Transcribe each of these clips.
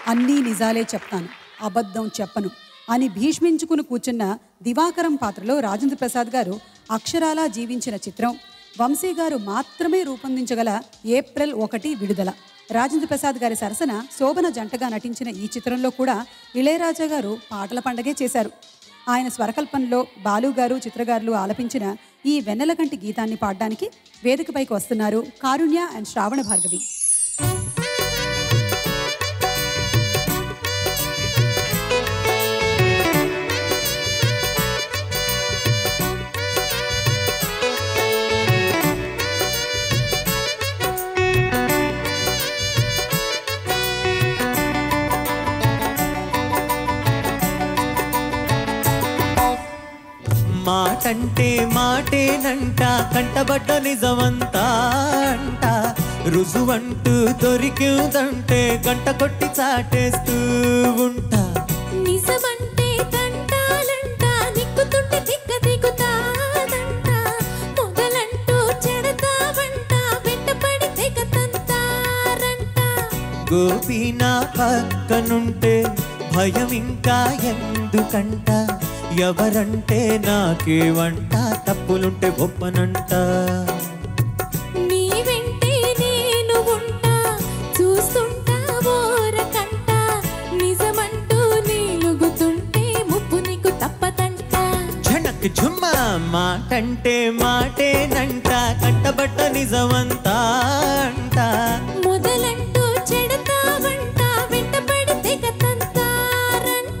అన్నీ నిజాలే చెప్తాను అబద్ధం చెప్పను అని భీష్మించుకుని కూర్చున్న దివాకరం పాత్రలో రాజేంద్ర ప్రసాద్ గారు అక్షరాలా జీవించిన చిత్రం వంశీ గారు మాత్రమే రూపొందించగల ఏప్రిల్ ఒకటి విడుదల రాజేంద్ర ప్రసాద్ గారి సరసన శోభన జంటగా నటించిన ఈ చిత్రంలో కూడా ఇళయరాజా గారు పాటల పండగే చేశారు ఆయన స్వరకల్పనలో బాలు గారు చిత్రగారులు ఆలపించిన ఈ వెన్నెలకంటి గీతాన్ని పాడడానికి వేదికపైకి వస్తున్నారు కారుణ్య అండ్ శ్రావణ భార్గవి మాటంటే మాటేనంట కంటబడ్డ నిజమంతా అంట రుజువంటూ దొరికిందంటే గంట కొట్టి చాటేస్తూ ఉంటా నిజమంటే తంటాలంట నిక్కుతుంటే తిక్క దిగుతాదంట మొదలంటూ చెడతావంట వెంటపడి తెగ తంతారంట గోపి నా పక్కనుంటే భయం ఇంకా ఎందుకంట ఎవరంటే నాకేవంట తప్పులుంటే గొప్పనంట నీ వెంటే నేను ఉంటా చూస్తుంటా ఓరకంట నిజమంటూ నీలుగుతుంటే ముప్పు నీకు తప్పదంట ఝనక్ ఝుమ్మ మాటంటే మాటేనంట కంటబడ్డ నిజమంతా అంట మొదలంటూ చెడతావంట వెంటపడి తెగ తంతారంట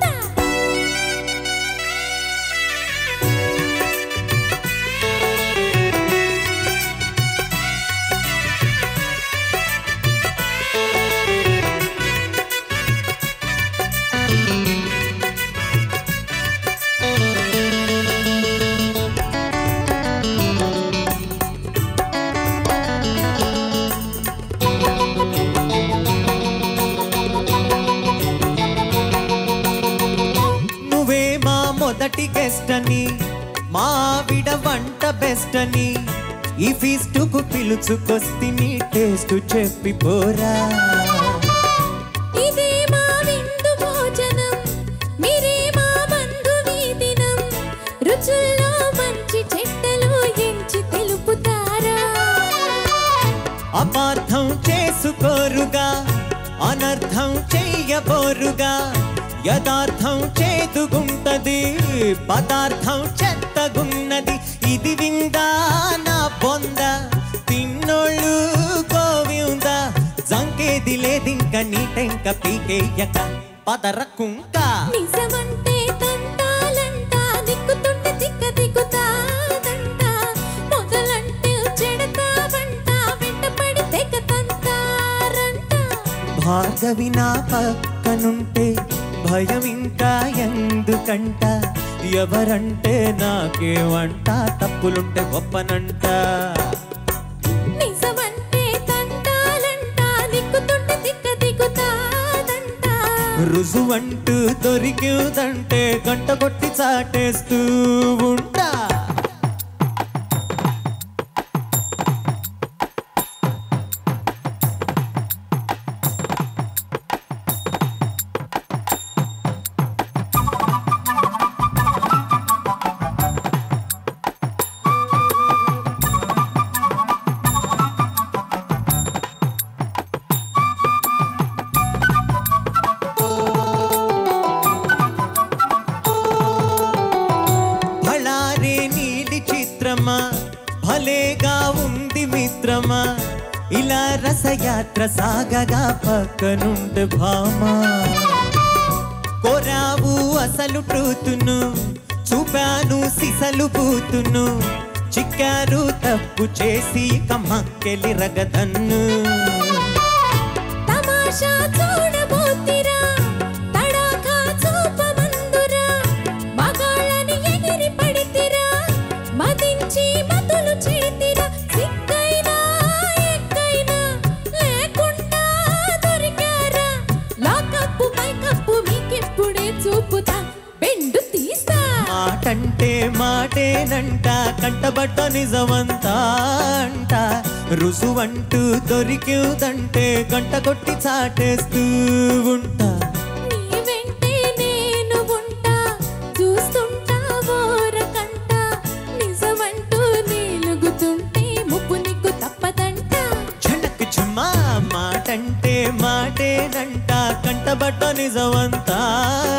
నువ్వే మా మొదటి గెస్ట్ అని మా ఆవిడ వంట బెస్ట్ అని ఈ ఫీస్టుకు పిలుచుకొస్తి నీ టేస్ట్ చెప్పిపోరా ఇదే మా విందు భోజనం మీరే మా బంధు వీదినం రుచుల్లో మంచి చెడ్డలు ఎంచి తెలుపుతారా అపార్థం చేసుకోరుగా అనర్థం చెయ్యబోరుగా యథార్థం చేదుగుంటది పదార్థం చెత్తగున్నది ఇది విందా నా బొంద తిన్నోళ్ళు గోవింద జంకేది లేదింక నీటెంక పీకేయక పదరకుంక నిజమంటే తంటాలంట నిక్కుతుంటే తిక్క దిగుతాదంట మొదలంటే చెడతావంట వెంటపడి తెగ తంతారంట భార్గవి నా పక్కనుంటే భయం ఇంకా ఎందుకంట ఎవరంటే నాకేవంట తప్పులుంటే గొప్పనంట నిజమంటే తంటాలంట నిక్కుతుంటే తిక్క దిగుతాదంట రుజువంటూ దొరికిందంటే గంట కొట్టి చాటేస్తూ ఉంటా భళారే నీలి చిత్రమా భలేగా ఉంది మిత్రమా ఇలా రసయాత్ర సాగగా పక్కనుండి భామా కోరావు అసలు ట్రూతును చూపాను సిసలు బూతును చిక్కారు తప్పు చేసి కమ్మకెలి రగదన్ను తమాషా చూడబోతిరా తడాకా చూపమందురా మగాళ్ళని ఎగిరి పడితిరా మదించి మతులు చేతిరా సిక్కైనా ఎక్కైనా లేకుండా దొరికారా లాకప్పు పైకప్పు మీకెప్పుడే చూపుతా బెండు తీస్తా మాటంటే మాటేనంట కంటబడ్డ నిజమంతా అంట రుసువంటూ దొరికిందంటే గంట కొట్టి చాటేస్తూ ఉంటా మాటేనంట కంటబట్ట నిజమంతా